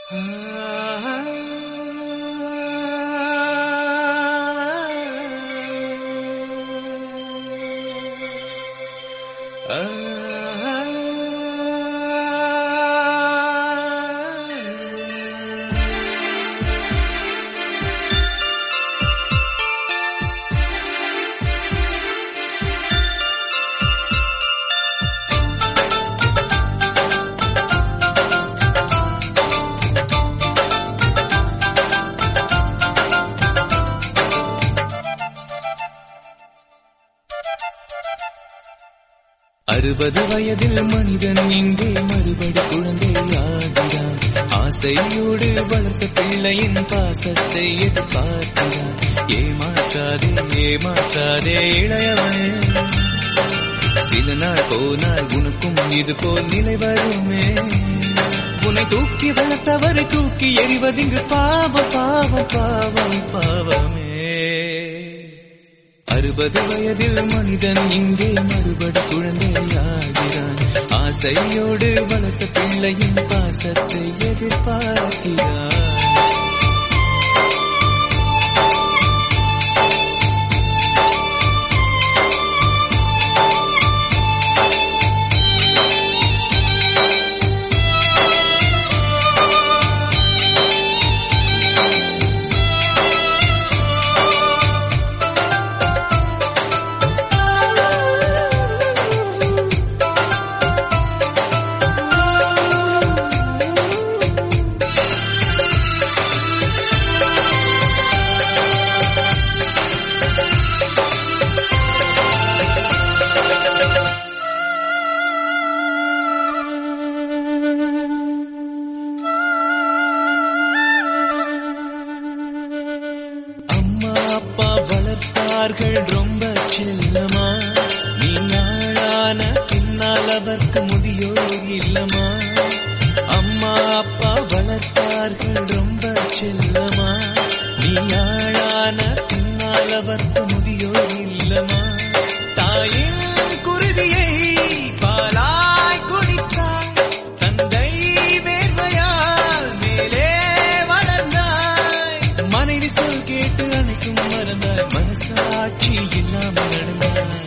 அறுபது வயதில் மனிதன் இங்கே மறுபடி குழந்தையாகிறான் ஆசையோடு வளர்த்த பிள்ளையின் பாசத்தை எதிர்பார்க்கிறான் ஏமாற்றாதே ஏமாற்றாதே இளையவனே சில நாள் போனால் உனக்கும் இது போல் நிலை வருமே உன்னை தூக்கி வளர்த்தவரை தூக்கி எறிவதிங்கு பாவம் பாவம் பாவம் பாவமே அறுபது வயதில் மனிதன் இங்கே மறுபடி குழந்தையாகிறான் ஆசையோடு வளர்த்த பிள்ளையின் பாசத்தை எதிர்பார்க்கிறான் அம்மா அப்பா வளர்த்தார்கள் ரொம்ப செல்லமா நீ நாளான பின்னால் அவர்க்கு முதியோர் இல்லமா அம்மா அப்பா வளர்த்தார்கள் ரொம்ப செல்லமா நீ நாளான பின்னால் அவர்க்கு முதியோர் இல்லமா தாயின் குருதியை பாலாய் குடித்தாய் தந்தை வேர்வையால் மேலே வளர்ந்தாய் மனைவி சொல் கேட்டு அனைத்தும் மறந்தாய் மனசாட்சி இல்லாமல் நடந்தாய்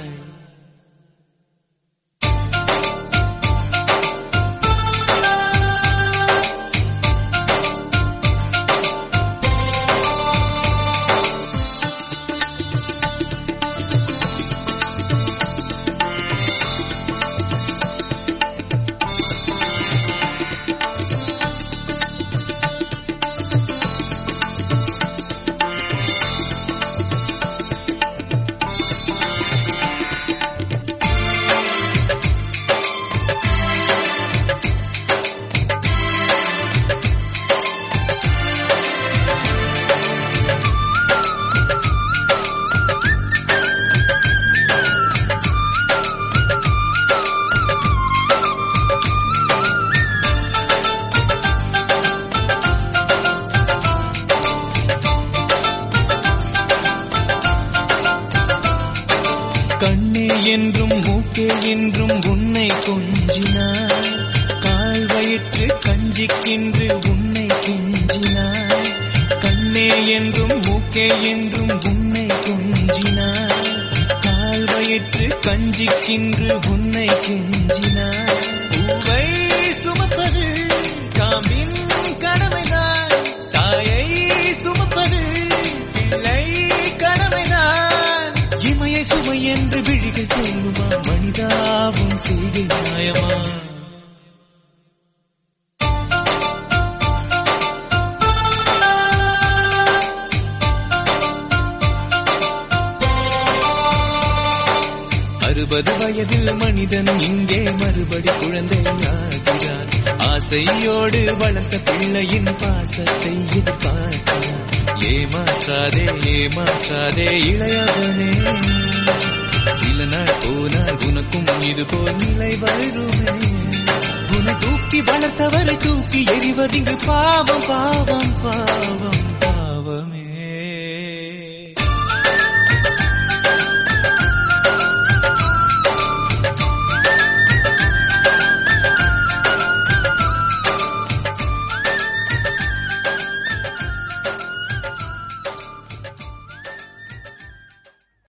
கண்ணே என்றும் மூக்கே என்றும் உன்னை கொஞ்சினாய் கால் வயிற்று கஞ்சிக்கின்று உன்னை கெஞ்சினாய் கண்ணே என்றும் மூக்கே என்றும் உன்னை கொஞ்சினாய் கால் வயிற்று கஞ்சிக்கின்று உன்னை கெஞ்சினாய் பூவை சுமப்பது காமின் கடமைதான் தாயை சுமப்பது பிள்ளை கடமைதான் இமையை சுமை என்று விழிகள் சொல்லுமா மனிதாவும் செய்கை நியாயமா அறுபது வயதில் மனிதன் இங்கே மறுபடி குழந்தையாகிறான் ஆசையோடு வளர்த்த பிள்ளையின் பாசத்தை எதிர்பார்க்கிறான் ஏமாற்றாதே ஏமாற்றாதே இளையவனே சில நாள் போனால் உனக்கும் இது போல் நிலை வருமே உன்னை தூக்கி வளர்த்தவரை தூக்கி எறிவதிங்கு பாவம் பாவம் பாவம் பாவமே